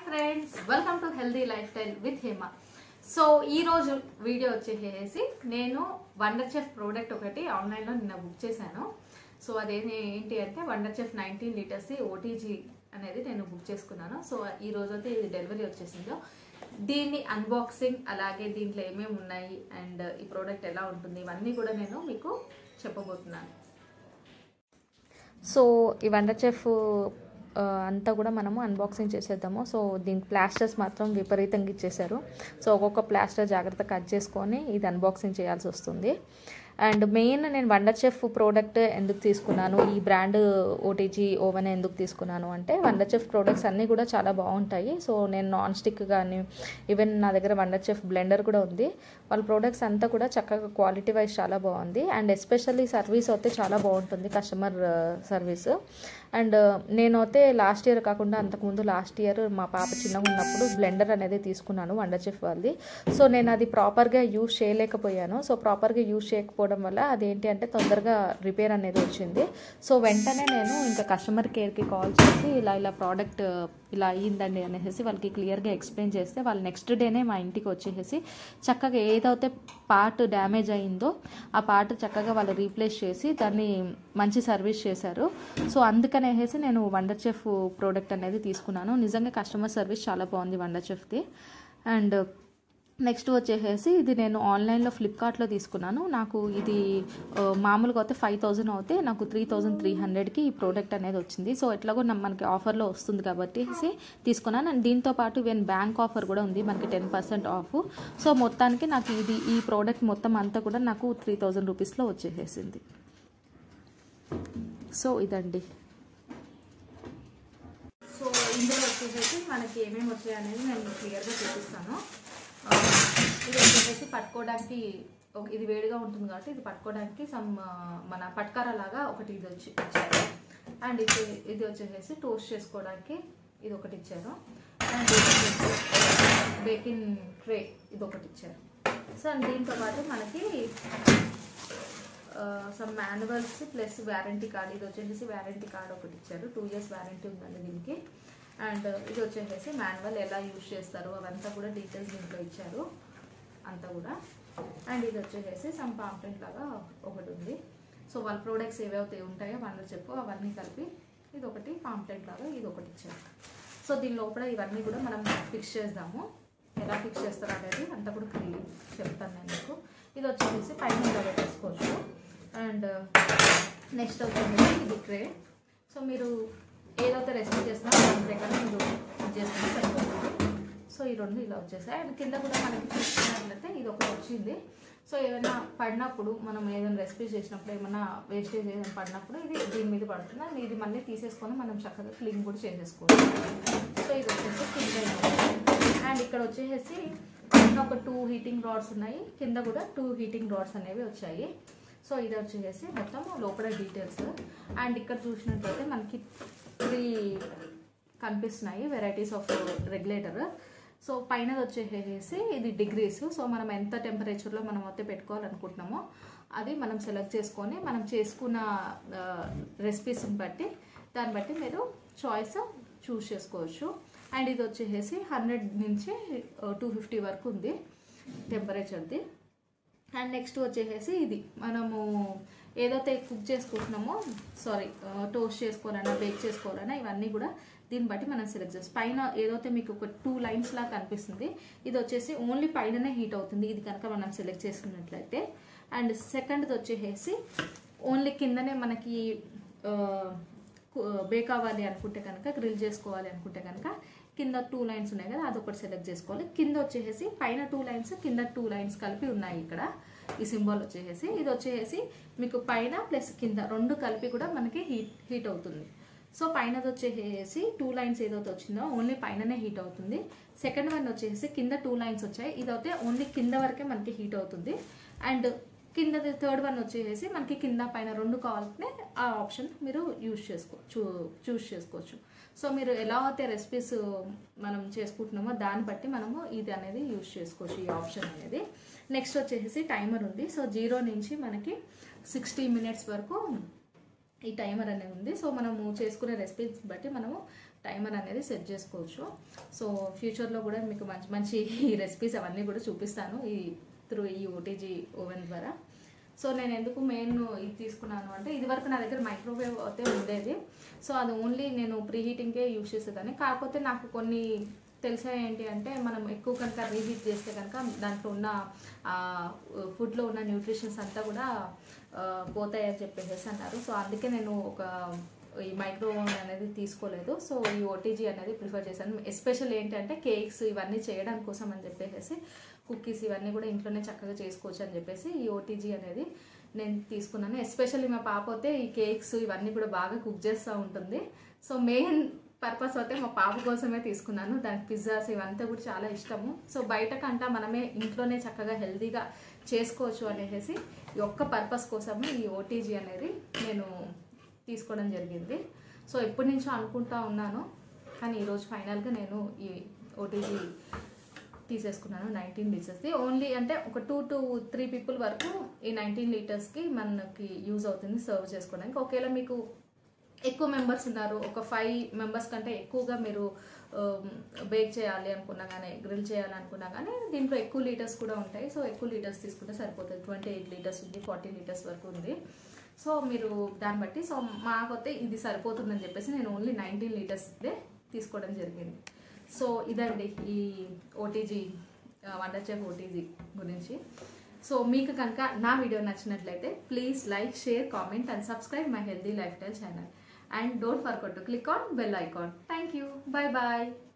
friends welcome to healthy life style with Hema so ఈ రోజు video వచ్చేసి నేను వండర్ చెఫ్ ప్రోడక్ట్ ఒకటి ఆన్లైన్లో నిన్న బుక్ చేశాను సో అదేంటి ఏంటి అంటే Wonder Chef nineteen litres OTG అనేది నేను బుక్ చేసుకున్నాను సో ఈ రోజు అయితే ఇది డెలివరీ వచ్చేసిందో దీన్ని అన్బాక్సింగ్ అలాగే దీంట్లో ఏమేమి ఉన్నాయి అండ్ ఈ ప్రోడక్ట్ ఎలా ఉంటుంది ఇవన్నీ కూడా నేను మీకు చెప్పబోతున్నాను సో ఈ వండర్ చెఫ్ ఆ, అంతా కూడా మనము అన్బాక్సింగ్ చేసేద్దాము సో దీనికి ప్లాస్టర్స్ మాత్రం విపరీతంగా ఇచ్చేసారు సో ఒక్కొక్క ప్లాస్టర్ జాగ్రత్త కట్ చేసుకొని ఇది అన్బాక్సింగ్ చేయాల్సి వస్తుంది అండ్ మెయిన్ నేను వండర్ చెఫ్ ప్రోడక్ట్ ఎందుకు తీసుకున్నాను ఈ బ్రాండ్ ఓటీజీ ఓవెన్ ఎందుకు తీసుకున్నాను అంటే వండర్ చెఫ్ ప్రోడక్ట్స్ అన్నీ కూడా చాలా బాగుంటాయి సో నేను నాన్ స్టిక్ కానీ ఈవెన్ నా దగ్గర వండర్ చెఫ్ బ్లెండర్ కూడా ఉంది వాళ్ళ ప్రోడక్ట్స్ అంతా కూడా చక్కగా క్వాలిటీ వైజ్ చాలా బాగుంది అండ్ ఎస్పెషల్లీ సర్వీస్ అయితే చాలా బాగుంటుంది కస్టమర్ సర్వీస్ అండ్ నేను అయితే లాస్ట్ ఇయర్ కాకుండా అంతకుముందు లాస్ట్ ఇయర్ మా పాప చిన్నగా ఉన్నప్పుడు బ్లెండర్ అనేది తీసుకున్నాను వండర్ చెఫ్ వాళ్ళది సో నేను అది ప్రాపర్గా యూజ్ చేయలేకపోయాను సో ప్రాపర్గా యూజ్ చేయకపోవడం వల్ల అదేంటి అంటే తొందరగా రిపేర్ అనేది వచ్చింది సో వెంటనే నేను ఇంకా కస్టమర్ కేర్కి కాల్ చేసి ఇలా ఇలా ప్రోడక్ట్ ఇలా అయ్యిందండి అనేసి వాళ్ళకి క్లియర్గా ఎక్స్ప్లెయిన్ చేస్తే వాళ్ళు నెక్స్ట్ డేనే మా ఇంటికి వచ్చేసి చక్కగా ఏదైతే పార్ట్ డ్యామేజ్ అయిందో ఆ పార్ట్ చక్కగా వాళ్ళు రీప్లేస్ చేసి దాన్ని మంచి సర్వీస్ చేశారు సో అందుకనేసి నేను వండర్ చెఫ్ ప్రోడక్ట్ అనేది తీసుకున్నాను నిజంగా కస్టమర్ సర్వీస్ చాలా బాగుంది వండర్ చెఫ్ది అండ్ నెక్స్ట్ వచ్చేసేసి ఇది నేను ఆన్లైన్లో ఫ్లిప్కార్ట్లో తీసుకున్నాను నాకు ఇది ఆ, మామూలుగా అయితే ఫైవ్ థౌజండ్ అవుతే నాకు త్రీ థౌజండ్ త్రీ హండ్రెడ్కి ఈ ప్రోడక్ట్ అనేది వచ్చింది సో ఎట్లాగో నా- మనకి ఆఫర్లో వస్తుంది కాబట్టి తీసుకున్నాను అండ్ దీంతో పాటు ఈవెన్ బ్యాంక్ ఆఫర్ కూడా ఉంది మనకి టెన్ పర్సెంట్ ఆఫ్ సో మొత్తానికి నాకు ఇది ఈ ప్రోడక్ట్ మొత్తం అంతా కూడా నాకు త్రీ థౌజండ్ రూపీస్లో వచ్చేసేసింది సో ఇదండి సో ఇందులో వచ్చేసి మనకి ఏమేమి వచ్చాయి అనేది నేను క్లియర్గా చూపిస్తాను ఆ, ఇది వచ్చేసి పట్టుకోవడానికి ఒక- ఇది వేడిగా ఉంటుంది కాబట్టి ఇది పట్టుకోవడానికి సమ్ ఆ, మన పట్కార లాగా ఒకటి ఇది వచ్చి ఇచ్చారు అండ్ ఇది ఇది వచ్చేసి టోస్ట్ చేసుకోవడానికి ఇది ఒకటి ఇచ్చారు అండ్ ఇది వచ్చేసి బేకింగ్ ట్రే ఇది ఒకటి ఇచ్చారు సో అండ్ దీంతో పాటు మనకి some manuals plus warranty card ఇది వచ్చేసి వ్యారంటీ కార్డ్ ఒకటి ఇచ్చారు టూ ఇయర్స్ వ్యారంటీ ఉందండి దీనికి అండ్ ఇది వచ్చేసి మాన్యువల్ ఎలా యూజ్ చేస్తారు అవంతా కూడా డీటెయిల్స్ దీంట్లో ఇచ్చారు అంతా కూడా అండ్ ఇది వచ్చేసి సమ్ పాంప్లెంట్ లాగా ఒకటి ఉంది సో వాళ్ళ ప్రోడక్ట్స్ ఏవైతే ఉంటాయో వాళ్ళు చెప్పు అవన్నీ కలిపి ఇది ఒకటి పాంప్లెంట్ లాగా ఇది ఒకటి ఇచ్చారు సో దీని లోపల ఇవన్నీ కూడా మనం ఫిక్స్ చేద్దాము ఎలా ఫిక్స్ చేస్తారు అనేది అంతా కూడా క్లియర్ చెప్తాను నేను మీకు ఇది వచ్చేసి పైన ఇలా పెట్టేసుకోవచ్చు అండ్ నెక్స్ట్ వచ్చేసి ఇది ట్రే సో మీరు ఏదైతే రెసిపీ చేస్తున్నారో దాని ప్రకారం మీరు ఇది చేసుకుని సరిపోతుంది సో ఈ రెండు ఇలా వచ్చేసాయి అండ్ కింద కూడా మనకి చూసుకున్నట్లయితే ఇది ఒకటి వచ్చింది సో ఏమైనా పడినప్పుడు మనం ఏదైనా రెసిపీ చేసినప్పుడు ఏమైనా వేస్టేజ్ ఏదైనా పడినప్పుడు ఇది దీని మీద పడుతుంది అండ్ ఇది మళ్ళీ తీసేసుకొని మనం చక్కగా క్లీన్ కూడా చేసేసుకోవచ్చు సో ఇది వచ్చేసి కింద అండ్ ఇక్కడ వచ్చేసి పైన ఒక టూ హీటింగ్ రాడ్స్ ఉన్నాయి కింద కూడా టూ హీటింగ్ రాడ్స్ అనేవి వచ్చాయి సో ఇది వచ్చేసి మొత్తం లోపల డీటెయిల్స్ అండ్ ఇక్కడ చూసినట్లయితే మనకి త్రీ కనిపిస్తున్నాయి వెరైటీస్ ఆఫ్ రెగ్యులేటర్ సో పైన వచ్చేసేసి ఇది డిగ్రీస్ సో మనం ఎంత టెంపరేచర్లో మనం అయితే పెట్టుకోవాలనుకుంటున్నామో అది మనం సెలెక్ట్ చేసుకొని మనం చేసుకున్న రెసిపీస్ని బట్టి దాన్ని బట్టి మీరు చాయిస్ చూస్ చేసుకోవచ్చు అండ్ ఇది వచ్చేసి హండ్రెడ్ నుంచి టూ ఫిఫ్టీ వరకు ఉంది టెంపరేచర్ది అండ్ నెక్స్ట్ వచ్చేసి ఇది మనము ఏదైతే కుక్ చేసుకుంటున్నామో సారీ టోస్ట్ చేసుకోవాలన్నా బేక్ చేసుకోవాలన్నా ఇవన్నీ కూడా దీన్ని బట్టి మనం సెలెక్ట్ చేస్తాం పైన ఏదైతే మీకు ఒక టూ లైన్స్ లాగా కనిపిస్తుంది ఇది వచ్చేసి ఓన్లీ పైననే హీట్ అవుతుంది ఇది కనుక మనం సెలెక్ట్ చేసుకున్నట్లయితే అండ్ సెకండ్ది వచ్చేసి ఓన్లీ కిందనే మనకి బేక్ అవ్వాలి అనుకుంటే కనుక గ్రిల్ చేసుకోవాలి అనుకుంటే కనుక కింద టూ లైన్స్ ఉన్నాయి కదా అదొకటి సెలెక్ట్ చేసుకోవాలి కింద వచ్చేసి పైన టూ లైన్స్ కింద టూ లైన్స్ కలిపి ఉన్నాయి ఇక్కడ ఈ సింబల్ వచ్చేసి ఇది వచ్చేసి మీకు పైన ప్లస్ కింద రెండు కలిపి కూడా మనకి హీట్ హీట్ అవుతుంది సో పైనది వచ్చేసి టూ లైన్స్ ఏదైతే వచ్చిందో ఓన్లీ పైననే హీట్ అవుతుంది సెకండ్ వన్ వచ్చేసి కింద టూ లైన్స్ వచ్చాయి ఇదైతే ఓన్లీ కింద వరకే మనకి హీట్ అవుతుంది అండ్ కిందది థర్డ్ వన్ వచ్చేసి మనకి కింద పైన రెండు కావాలంటే ఆ ఆప్షన్ మీరు యూజ్ చేసుకో చూ చూస్ చేసుకోవచ్చు సో మీరు ఎలా అయితే రెసిపీస్ మనం చేసుకుంటున్నామో దాన్ని బట్టి మనము ఇది అనేది యూజ్ చేసుకోవచ్చు ఈ ఆప్షన్ అనేది నెక్స్ట్ వచ్చేసి టైమర్ ఉంది సో జీరో నుంచి మనకి సిక్స్టీ మినిట్స్ వరకు ఈ టైమర్ అనేది ఉంది సో మనము చేసుకునే రెసిపీస్ బట్టి మనము టైమర్ అనేది సెట్ చేసుకోవచ్చు సో ఫ్యూచర్లో కూడా మీకు మంచి మంచి రెసిపీస్ అవన్నీ కూడా చూపిస్తాను ఈ త్రూ ఈ ఓటీజీ ఓవెన్ ద్వారా సో నేను ఎందుకు మెయిన్ ఇది తీసుకున్నాను అంటే ఇది వరకు నా దగ్గర మైక్రోవేవ్ అయితే ఉండేది సో అది ఓన్లీ నేను ప్రీ హీటింగ్కే యూజ్ చేసేదాన్ని కాకపోతే నాకు కొన్ని తెలిసా ఏంటి అంటే మనం ఎక్కువ కనుక రీహీట్ చేస్తే కనుక దాంట్లో ఉన్న ఫుడ్లో ఉన్న న్యూట్రిషన్స్ అంతా కూడా ఆ, పోతాయని చెప్పేసి అన్నారు సో అందుకే నేను ఒక ఈ మైక్రో ఓవెన్ అనేది తీసుకోలేదు సో ఈ ఓటీజీ అనేది ప్రిఫర్ చేశాను ఎస్పెషల్ ఏంటంటే కేక్స్ ఇవన్నీ చేయడం కోసం అని చెప్పేసి కుకీస్ ఇవన్నీ కూడా ఇంట్లోనే చక్కగా చేసుకోవచ్చు అని చెప్పేసి ఈ ఓటీజీ అనేది నేను తీసుకున్నాను ఎస్పెషల్లీ మా పాప అయితే ఈ కేక్స్ ఇవన్నీ కూడా బాగా కుక్ చేస్తూ ఉంటుంది సో మెయిన్ పర్పస్ అయితే మా పాప కోసమే తీసుకున్నాను దానికి పిజ్జాస్ ఇవంతా కూడా చాలా ఇష్టము సో బయట కంటా మనమే ఇంట్లోనే చక్కగా హెల్తీగా చేసుకోవచ్చు అనేసి ఈ ఒక్క పర్పస్ కోసమే ఈ ఓటీజీ అనేది నేను తీసుకోవడం జరిగింది సో ఎప్పటి నుంచో అనుకుంటా ఉన్నాను కానీ ఈరోజు ఫైనల్గా నేను ఈ ఓటీజీ తీసేసుకున్నాను నైన్టీన్ లీటర్స్ది ఓన్లీ అంటే ఒక టూ టు త్రీ పీపుల్ వరకు ఈ నైన్టీన్ లీటర్స్కి మనకి యూజ్ అవుతుంది సర్వ్ చేసుకోవడానికి ఒకవేళ మీకు ఎక్కువ మెంబర్స్ ఉన్నారు ఒక ఫైవ్ మెంబర్స్ కంటే ఎక్కువగా మీరు బేక్ చేయాలి అనుకున్నా కానీ గ్రిల్ చేయాలి అనుకున్నా కానీ దీంట్లో ఎక్కువ లీటర్స్ కూడా ఉంటాయి సో ఎక్కువ లీటర్స్ తీసుకుంటే సరిపోతుంది ట్వంటీ ఎయిట్ లీటర్స్ ఉంది ఫార్టీ లీటర్స్ వరకు ఉంది సో మీరు దాన్ని బట్టి సో మాకైతే ఇది సరిపోతుందని చెప్పేసి నేను ఓన్లీ నైన్టీన్ లీటర్స్దే తీసుకోవడం జరిగింది సో ఇదండి ఈ ఓటీజీ వండర్ చెఫ్ ఓటీజీ గురించి సో మీకు కనుక నా వీడియో నచ్చినట్లయితే please like share comment and subscribe my healthy life style channel and don't forget to click on bell icon thank you bye bye